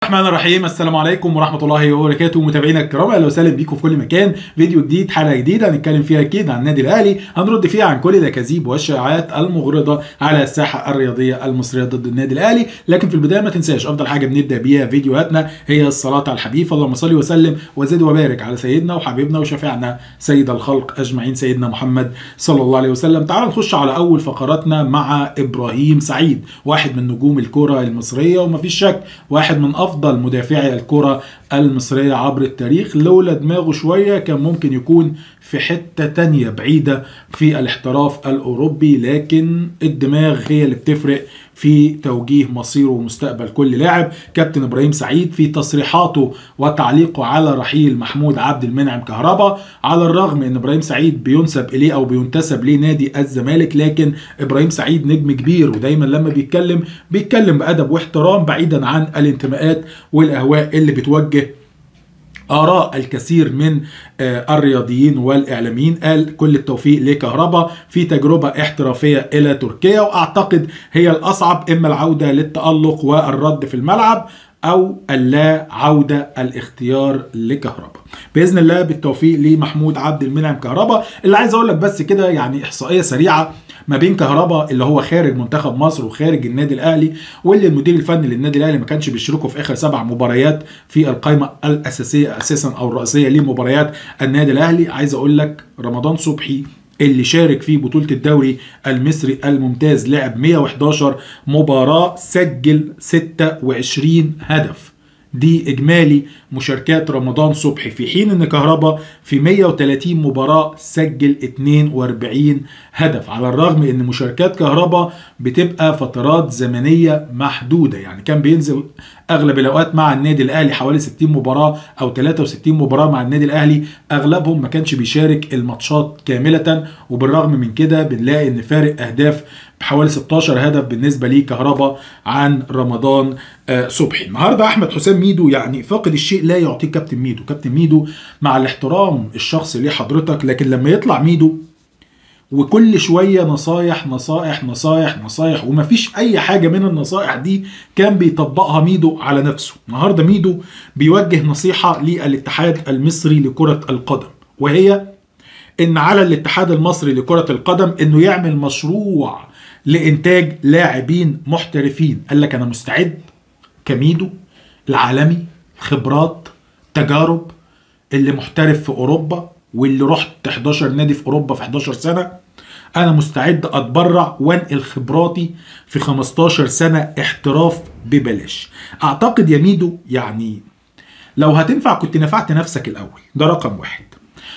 الرحمن الرحيم السلام عليكم ورحمه الله وبركاته متابعينا الكرام اهلا وسهلا بيكم في كل مكان فيديو جديد حلقه جديده هنتكلم فيها اكيد عن النادي الاهلي هنرد فيها عن كل الاكاذيب والشائعات المغرضه على الساحه الرياضيه المصريه ضد النادي الاهلي لكن في البدايه ما تنساش افضل حاجه بنبدا بيها فيديوهاتنا هي الصلاه على الحبيب اللهم صل وسلم وزد وبارك على سيدنا وحبيبنا وشفيعنا سيد الخلق اجمعين سيدنا محمد صلى الله عليه وسلم تعالوا نخش على اول فقراتنا مع ابراهيم سعيد واحد من نجوم الكره المصريه ومفيش شك واحد من افضل مدافعي الكره المصريه عبر التاريخ لولا دماغه شويه كان ممكن يكون في حته تانية بعيده في الاحتراف الاوروبي لكن الدماغ هي اللي بتفرق في توجيه مصيره ومستقبل كل لاعب كابتن ابراهيم سعيد في تصريحاته وتعليقه على رحيل محمود عبد المنعم كهربا على الرغم ان ابراهيم سعيد بينسب اليه او بينتسب لنادي الزمالك لكن ابراهيم سعيد نجم كبير ودايما لما بيتكلم بيتكلم بادب واحترام بعيدا عن الانتماءات والاهواء اللي بتوجه آراء الكثير من الرياضيين والإعلاميين قال كل التوفيق لكهربا في تجربة احترافية إلى تركيا وأعتقد هي الأصعب إما العودة للتألق والرد في الملعب او اللا عوده الاختيار لكهربا باذن الله بالتوفيق لمحمود عبد المنعم كهربا اللي عايز اقول لك بس كده يعني احصائيه سريعه ما بين كهربا اللي هو خارج منتخب مصر وخارج النادي الاهلي واللي المدير الفني للنادي الاهلي ما كانش بيشاركه في اخر سبع مباريات في القائمه الاساسيه اساسا او الرئيسيه لمباريات النادي الاهلي عايز اقول لك رمضان صبحي اللي شارك في بطولة الدوري المصري الممتاز لعب 111 مباراة سجل 26 هدف دي اجمالي مشاركات رمضان صبحي في حين ان كهربا في 130 مباراة سجل 42 هدف على الرغم ان مشاركات كهربا بتبقى فترات زمنية محدودة يعني كان بينزل اغلب الاوقات مع النادي الاهلي حوالي 60 مباراة او 63 مباراة مع النادي الاهلي اغلبهم ما كانش بيشارك الماتشات كاملة وبالرغم من كده بنلاقي ان فارق اهداف بحوالي 16 هدف بالنسبه ليه كهربا عن رمضان آه صبحي النهارده احمد حسام ميدو يعني فاقد الشيء لا يعطيه كابتن ميدو كابتن ميدو مع الاحترام الشخصي لحضرتك لكن لما يطلع ميدو وكل شويه نصايح نصايح نصايح نصايح ومفيش اي حاجه من النصايح دي كان بيطبقها ميدو على نفسه النهارده ميدو بيوجه نصيحه للاتحاد المصري لكره القدم وهي ان على الاتحاد المصري لكره القدم انه يعمل مشروع لانتاج لاعبين محترفين قال لك انا مستعد كميدو العالمي خبرات تجارب اللي محترف في اوروبا واللي رحت 11 نادي في اوروبا في 11 سنه انا مستعد اتبرع وانقل خبراتي في 15 سنه احتراف ببلاش اعتقد يا ميدو يعني لو هتنفع كنت نفعت نفسك الاول ده رقم واحد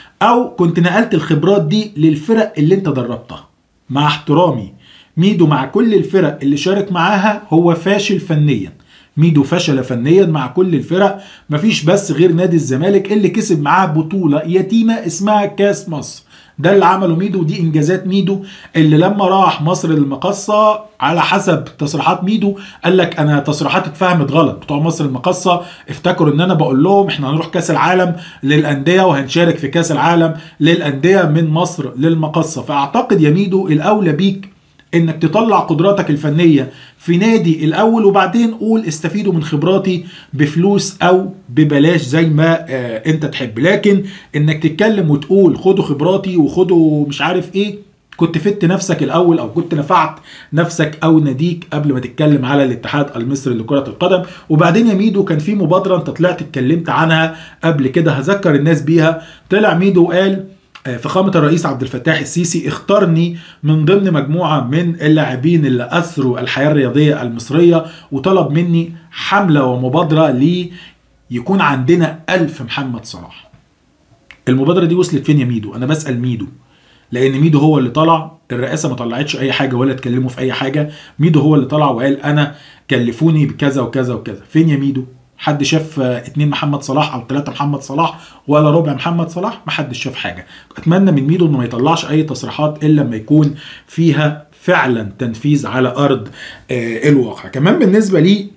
او كنت نقلت الخبرات دي للفرق اللي انت دربتها مع احترامي ميدو مع كل الفرق اللي شارك معاها هو فاشل فنيا ميدو فشل فنيا مع كل الفرق مفيش بس غير نادي الزمالك اللي كسب معاه بطولة يتيمة اسمها كاس مصر ده اللي عمله ميدو ودي انجازات ميدو اللي لما راح مصر للمقصه على حسب تصريحات ميدو قال لك انا تصريحاتي اتفهمت غلط بتوع مصر المقصه افتكروا ان انا بقول لهم احنا هنروح كاس العالم للانديه وهنشارك في كاس العالم للانديه من مصر للمقصه فاعتقد يا ميدو الاولى بيك انك تطلع قدراتك الفنيه في نادي الاول وبعدين قول استفيدوا من خبراتي بفلوس او ببلاش زي ما آه انت تحب لكن انك تتكلم وتقول خدوا خبراتي وخدوا مش عارف ايه كنت فدت نفسك الاول او كنت نفعت نفسك او ناديك قبل ما تتكلم على الاتحاد المصري لكره القدم وبعدين يا ميدو كان في مبادره انت طلعت اتكلمت عنها قبل كده هذكر الناس بيها طلع ميدو وقال فخامة الرئيس عبد الفتاح السيسي اختارني من ضمن مجموعة من اللاعبين اللي أثروا الحياة الرياضية المصرية وطلب مني حملة ومبادرة لي يكون عندنا ألف محمد صلاح المبادرة دي وصلت فين يا ميدو أنا بسأل ميدو لأن ميدو هو اللي طلع الرئاسة ما طلعتش أي حاجة ولا اتكلموا في أي حاجة ميدو هو اللي طلع وقال أنا كلفوني بكذا وكذا وكذا فين يا ميدو حد شاف اتنين محمد صلاح او ثلاثة محمد صلاح ولا ربع محمد صلاح ما حدش شاف حاجة اتمنى من ميدو انه ما يطلعش اي تصريحات الا لما يكون فيها فعلا تنفيذ على ارض آه الواقع كمان بالنسبة لي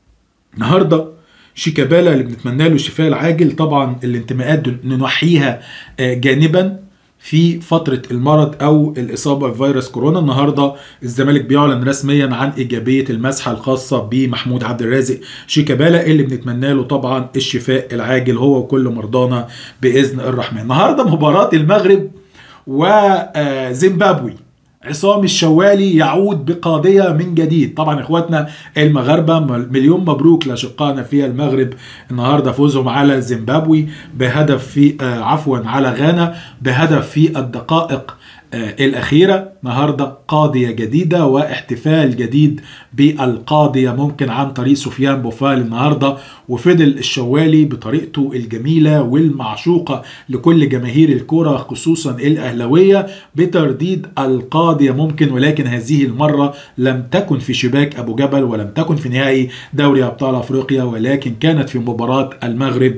النهارده شيكابالا اللي بنتمنى له الشفاء العاجل طبعا الانتماءات ننحيها آه جانبا في فتره المرض او الاصابه بفيروس كورونا النهارده الزمالك بيعلن رسميا عن ايجابيه المسحه الخاصه بمحمود عبد الرازق شيكابالا اللي بنتمنى له طبعا الشفاء العاجل هو وكل مرضانا باذن الرحمن النهارده مباراه المغرب وزيمبابوي عصام الشوالي يعود بقضية من جديد طبعا اخواتنا المغاربة مليون مبروك لاشقائنا في المغرب النهاردة فوزهم على زيمبابوي بهدف في آه عفوا على غانا بهدف في الدقائق آه الأخيرة النهاردة قاضية جديدة واحتفال جديد بالقاضية ممكن عن طريق سفيان بوفال النهاردة وفضل الشوالي بطريقته الجميلة والمعشوقة لكل جماهير الكرة خصوصا الأهلوية بترديد القاضية ممكن ولكن هذه المرة لم تكن في شباك أبو جبل ولم تكن في نهائي دوري أبطال أفريقيا ولكن كانت في مباراة المغرب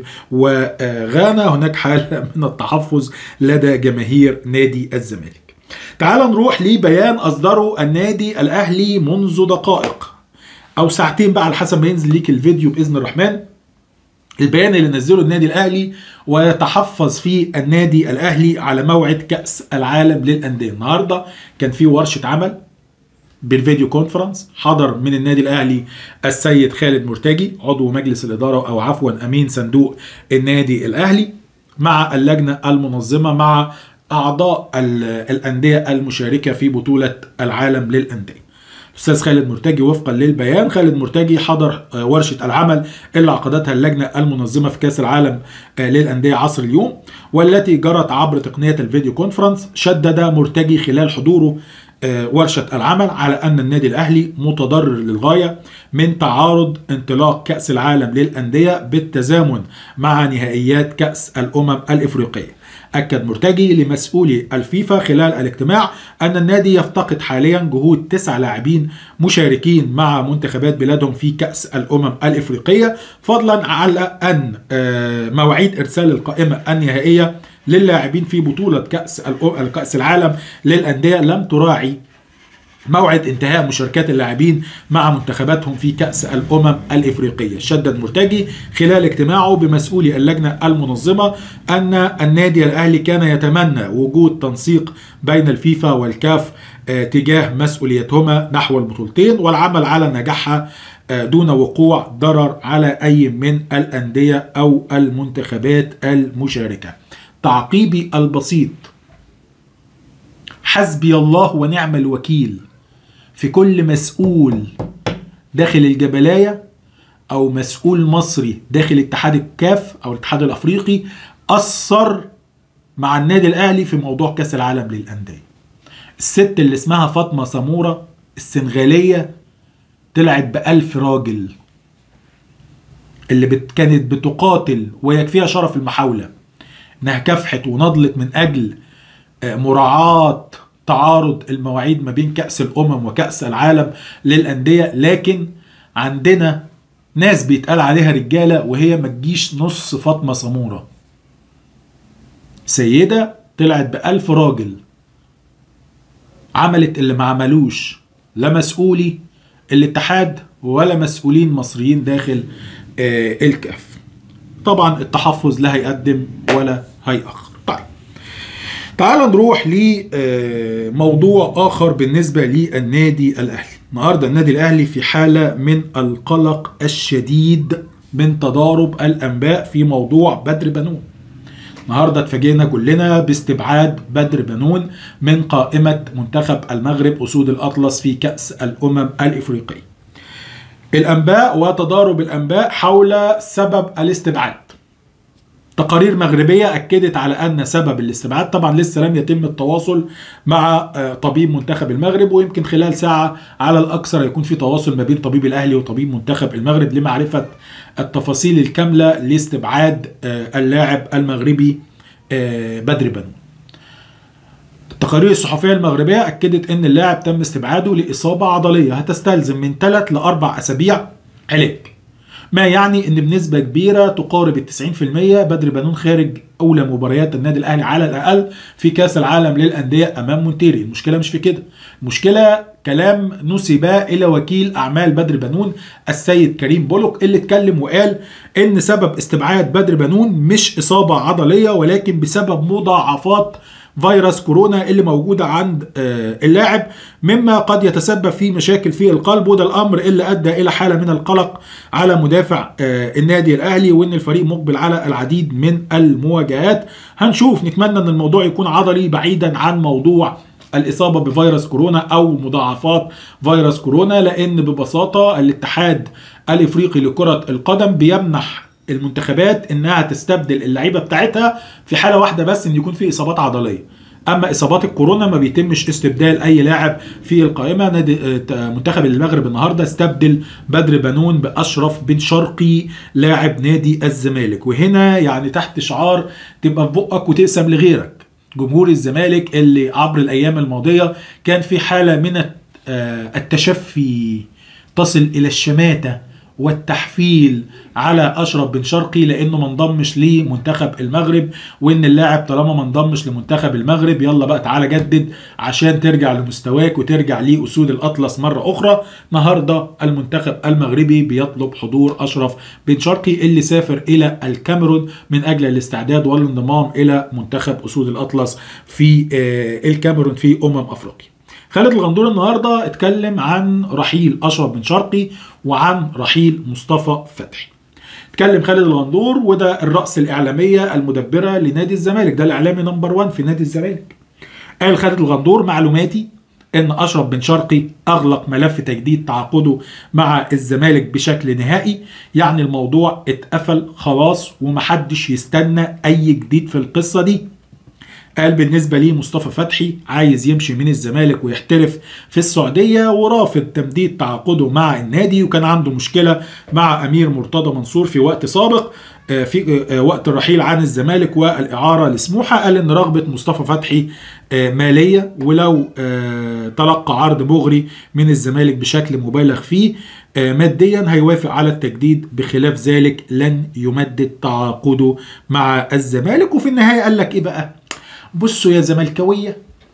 وغانا هناك حالة من التحفظ لدى جماهير نادي الزمالك تعال نروح لبيان أصدره النادي الأهلي منذ دقائق أو ساعتين بقى على حسب ما ينزل ليك الفيديو بإذن الرحمن البيان اللي نزله النادي الأهلي ويتحفظ فيه النادي الأهلي على موعد كأس العالم للأندية النهاردة كان في ورشة عمل بالفيديو كونفرنس حضر من النادي الاهلي السيد خالد مرتجي عضو مجلس الاداره او عفوا امين صندوق النادي الاهلي مع اللجنه المنظمه مع اعضاء الانديه المشاركه في بطوله العالم للانديه الاستاذ خالد مرتجي وفقا للبيان خالد مرتجي حضر ورشه العمل اللي عقدتها اللجنه المنظمه في كاس العالم للانديه عصر اليوم والتي جرت عبر تقنيه الفيديو كونفرنس شدد مرتجي خلال حضوره ورشة العمل على أن النادي الأهلي متضرر للغاية من تعارض انطلاق كأس العالم للأندية بالتزامن مع نهائيات كأس الأمم الإفريقية أكد مرتجي لمسؤولي الفيفا خلال الاجتماع أن النادي يفتقد حاليا جهود تسع لاعبين مشاركين مع منتخبات بلادهم في كأس الأمم الإفريقية فضلا على أن مواعيد إرسال القائمة النهائية للاعبين في بطولة كأس كأس العالم للأندية لم تراعي موعد انتهاء مشاركات اللاعبين مع منتخباتهم في كأس الأمم الإفريقية شدد مرتجي خلال اجتماعه بمسؤولي اللجنة المنظمة أن النادي الأهلي كان يتمنى وجود تنسيق بين الفيفا والكاف تجاه مسؤوليتهما نحو البطولتين والعمل على نجاحها دون وقوع ضرر على أي من الأندية أو المنتخبات المشاركة تعقيبي البسيط حسبي الله ونعم الوكيل في كل مسؤول داخل الجبلاية أو مسؤول مصري داخل اتحاد الكاف أو الاتحاد الأفريقي أثر مع النادي الأهلي في موضوع كأس العالم للأندية الست اللي اسمها فاطمة سمورة السنغالية طلعت بألف راجل اللي بت كانت بتقاتل ويكفيها شرف المحاولة انها كافحت ونضلت من اجل مراعاة تعارض المواعيد ما بين كأس الأمم وكأس العالم للأندية لكن عندنا ناس بيتقال عليها رجالة وهي ما تجيش نص فاطمة سمورة سيدة طلعت بألف راجل عملت اللي ما عملوش لا مسؤولي الاتحاد ولا مسؤولين مصريين داخل الكاف طبعا التحفظ لا هيقدم ولا هيأخر طيب تعال نروح لموضوع آخر بالنسبة للنادي الأهلي النهاردة النادي الأهلي في حالة من القلق الشديد من تضارب الأنباء في موضوع بدر بنون النهاردة اتفاجئنا كلنا باستبعاد بدر بنون من قائمة منتخب المغرب أسود الأطلس في كأس الأمم الإفريقية الأنباء وتضارب الأنباء حول سبب الاستبعاد تقارير مغربية أكدت على أن سبب الاستبعاد طبعا لسه لم يتم التواصل مع طبيب منتخب المغرب ويمكن خلال ساعة على الأكثر يكون في تواصل ما بين طبيب الأهلي وطبيب منتخب المغرب لمعرفة التفاصيل الكاملة لاستبعاد اللاعب المغربي بدر بنون التقارير الصحفية المغربية أكدت أن اللاعب تم استبعاده لإصابة عضلية هتستلزم من 3 ل 4 أسابيع علاج ما يعني ان بنسبة كبيرة تقارب ال 90% بدر بنون خارج اولى مباريات النادي الاهلي على الاقل في كاس العالم للاندية امام مونتيري المشكلة مش في كده المشكلة كلام نسب الى وكيل اعمال بدر بنون السيد كريم بولوك اللي اتكلم وقال ان سبب استبعاد بدر بنون مش اصابة عضلية ولكن بسبب مضاعفات فيروس كورونا اللي موجوده عند آه، اللاعب مما قد يتسبب في مشاكل في القلب وده الامر اللي ادى الى حاله من القلق على مدافع آه، النادي الاهلي وان الفريق مقبل على العديد من المواجهات هنشوف نتمنى ان الموضوع يكون عضلي بعيدا عن موضوع الاصابه بفيروس كورونا او مضاعفات فيروس كورونا لان ببساطه الاتحاد الافريقي لكره القدم بيمنح المنتخبات انها تستبدل اللعيبه بتاعتها في حاله واحده بس ان يكون في اصابات عضليه اما اصابات الكورونا ما بيتمش استبدال اي لاعب في القائمه نادي آه، منتخب المغرب النهارده استبدل بدر بنون باشرف بن شرقي لاعب نادي الزمالك وهنا يعني تحت شعار تبقى في بقك وتقسم لغيرك جمهور الزمالك اللي عبر الايام الماضيه كان في حاله من آه، التشفي تصل الى الشماته والتحفيل على اشرف بن شرقي لانه ما انضمش لمنتخب المغرب وان اللاعب طالما ما انضمش لمنتخب المغرب يلا بقى تعالى جدد عشان ترجع لمستواك وترجع لاسود الاطلس مره اخرى النهارده المنتخب المغربي بيطلب حضور اشرف بن شرقي اللي سافر الى الكاميرون من اجل الاستعداد والانضمام الى منتخب اسود الاطلس في آه، الكاميرون في امم افريقيا خالد الغندور النهارده اتكلم عن رحيل اشرف بن شرقي وعن رحيل مصطفى فتحي اتكلم خالد الغندور وده الرأس الإعلامية المدبرة لنادي الزمالك ده الإعلامي نمبر 1 في نادي الزمالك قال خالد الغندور معلوماتي ان اشرف بن شرقي اغلق ملف تجديد تعاقده مع الزمالك بشكل نهائي يعني الموضوع اتقفل خلاص ومحدش يستنى اي جديد في القصه دي قال بالنسبه لي مصطفى فتحي عايز يمشي من الزمالك ويحترف في السعوديه ورافض تمديد تعاقده مع النادي وكان عنده مشكله مع امير مرتضى منصور في وقت سابق آه، في آه، وقت الرحيل عن الزمالك والاعاره لسموحه قال ان رغبه مصطفى فتحي آه، ماليه ولو تلقى عرض مغري من الزمالك بشكل مبالغ فيه ماديا هيوافق على التجديد بخلاف ذلك لن يمدد تعاقده مع الزمالك وفي النهايه قال لك ايه بقى بصوا يا زملكاويه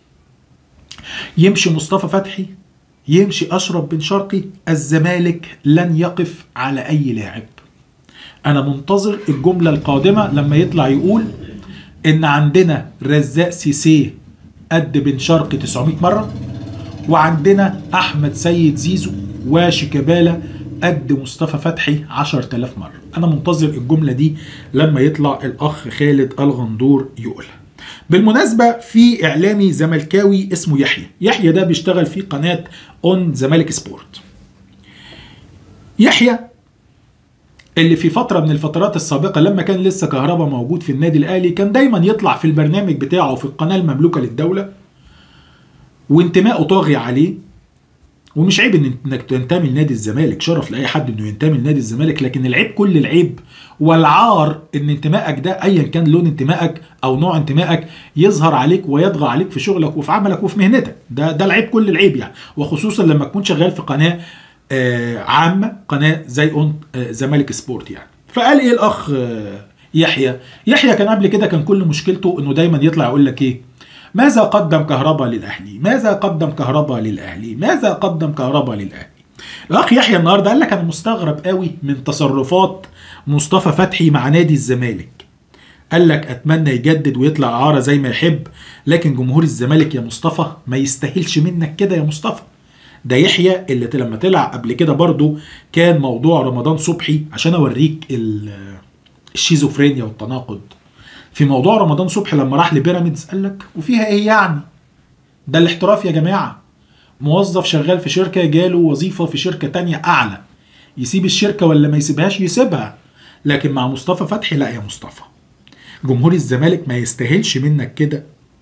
يمشي مصطفى فتحي يمشي اشرف بن شرقي الزمالك لن يقف على اي لاعب انا منتظر الجمله القادمه لما يطلع يقول ان عندنا رزاق سيسي قد بن شرقي 900 مره وعندنا احمد سيد زيزو وشيكابالا قد مصطفى فتحي 10000 مره انا منتظر الجمله دي لما يطلع الاخ خالد الغندور يقولها بالمناسبة في إعلامي زملكاوي اسمه يحيى يحيى ده بيشتغل في قناة اون زمالك سبورت يحيى اللي في فترة من الفترات السابقة لما كان لسه كهربا موجود في النادي الأهلي كان دايما يطلع في البرنامج بتاعه في القناة المملوكة للدولة وانتمائه طاغي عليه ومش عيب انك تنتمي لنادي الزمالك شرف لاي حد انه ينتمي لنادي الزمالك لكن العيب كل العيب والعار ان انتمائك ده ايا كان لون انتمائك او نوع انتمائك يظهر عليك ويطغى عليك في شغلك وفي عملك وفي مهنتك ده ده العيب كل العيب يعني وخصوصا لما تكون شغال في قناه آه عامه قناه زي اون آه زمالك سبورت يعني فقال ايه الاخ آه يحيى يحيى كان قبل كده كان كل مشكلته انه دايما يطلع يقول لك ايه ماذا قدم كهرباء للاهلي ماذا قدم كهرباء للاهلي ماذا قدم كهرباء للاهلي الاخ يحيى النهارده قال لك انا مستغرب قوي من تصرفات مصطفى فتحي مع نادي الزمالك قال لك اتمنى يجدد ويطلع اعاره زي ما يحب لكن جمهور الزمالك يا مصطفى ما يستاهلش منك كده يا مصطفى ده يحيى اللي لما طلع قبل كده برضو كان موضوع رمضان صبحي عشان اوريك الشيزوفرينيا والتناقض في موضوع رمضان صبحي لما راح لبيراميدز قال لك وفيها ايه يعني ده الاحتراف يا جماعه موظف شغال في شركه جاله وظيفه في شركه تانية اعلى يسيب الشركه ولا ما يسيبهاش يسيبها لكن مع مصطفى فتحي لا يا مصطفى جمهور الزمالك ما يستاهلش منك كده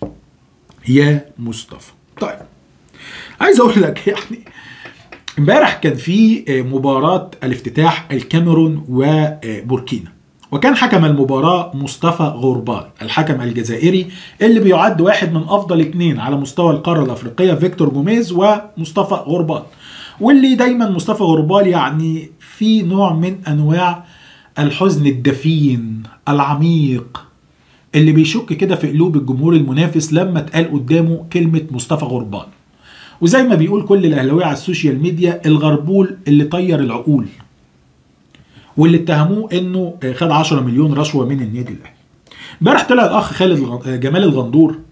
يا مصطفى طيب عايز اقول لك يعني امبارح كان في مباراة الافتتاح الكاميرون وبوركينا وكان حكم المباراة مصطفى غربال الحكم الجزائري اللي بيعد واحد من أفضل اثنين على مستوى القارة الأفريقية فيكتور جوميز ومصطفى غربال واللي دايما مصطفى غربال يعني في نوع من أنواع الحزن الدفين العميق اللي بيشك كده في قلوب الجمهور المنافس لما اتقال قدامه كلمة مصطفى غربال وزي ما بيقول كل الأهلاوية على السوشيال ميديا الغربول اللي طير العقول واللي اتهموه انه خد 10 مليون رشوه من النادي الاهلي. امبارح طلع الاخ خالد جمال الغندور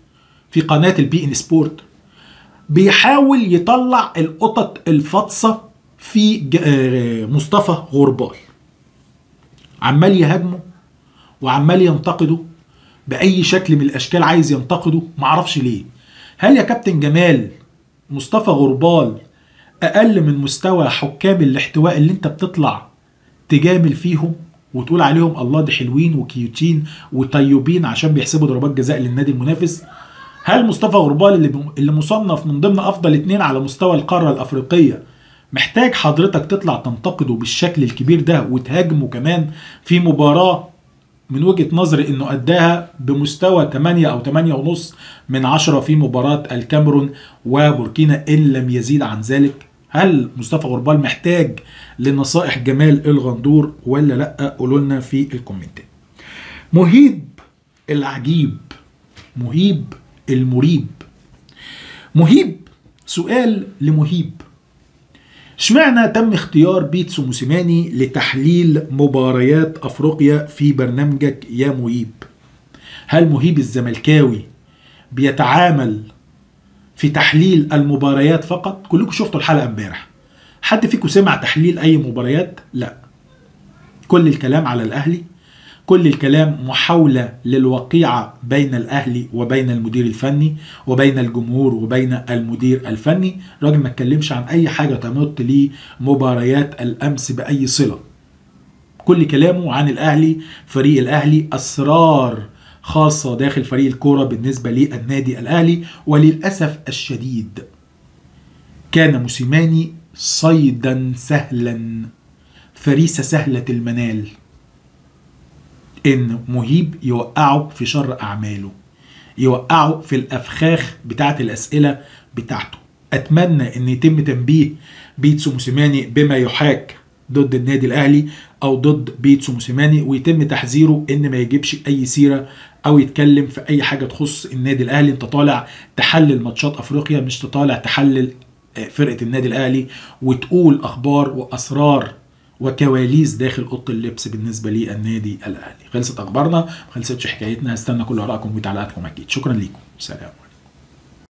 في قناه البي ان سبورت بيحاول يطلع القطط الفطسه في ج- آه، مصطفى غربال عمال يهاجمه وعمال ينتقده باي شكل من الاشكال عايز ينتقده معرفش ليه هل يا كابتن جمال مصطفى غربال اقل من مستوى حكام الاحتواء اللي انت بتطلع تجامل فيهم وتقول عليهم الله دي حلوين وكيوتين وطيبين عشان بيحسبوا ضربات جزاء للنادي المنافس هل مصطفى غربال اللي اللي مصنف من ضمن افضل اتنين على مستوى القاره الافريقيه محتاج حضرتك تطلع تنتقده بالشكل الكبير ده وتهاجمه كمان في مباراه من وجهة نظري انه اداها بمستوى 8 او 8 ونص من 10 في مباراة الكاميرون وبوركينا ان لم يزيد عن ذلك هل مصطفى غربال محتاج لنصائح جمال الغندور ولا لا قولوا لنا في الكومنتات مهيب العجيب مهيب المريب مهيب سؤال لمهيب اشمعنى تم اختيار بيتسو موسيماني لتحليل مباريات افريقيا في برنامجك يا مهيب هل مهيب الزملكاوي بيتعامل في تحليل المباريات فقط كلكم شفتوا الحلقه امبارح حد فيكم سمع تحليل اي مباريات لا كل الكلام على الاهلي كل الكلام محاولة للوقيعة بين الأهلي وبين المدير الفني وبين الجمهور وبين المدير الفني راجل ما اتكلمش عن أي حاجة تمت لمباريات الأمس بأي صلة كل كلامه عن الأهلي فريق الأهلي أسرار خاصة داخل فريق الكورة بالنسبة للنادي الأهلي وللأسف الشديد كان موسيماني صيدا سهلا فريسة سهلة المنال ان مهيب يوقعه في شر اعماله يوقعه في الافخاخ بتاعه الاسئله بتاعته اتمنى ان يتم تنبيه بيتسو موسيماني بما يحاك ضد النادي الاهلي او ضد بيتسو موسيماني ويتم تحذيره ان ما يجيبش اي سيره او يتكلم في اي حاجه تخص النادي الاهلي انت طالع تحلل ماتشات افريقيا مش تطالع تحلل آه، فرقه النادي الاهلي وتقول اخبار واسرار وكواليس داخل اوضه اللبس بالنسبه للنادي الاهلي خلصت اخبارنا ما خلصتش حكايتنا هستنى كل ارائكم وتعليقاتكم اكيد شكرا ليكم سلام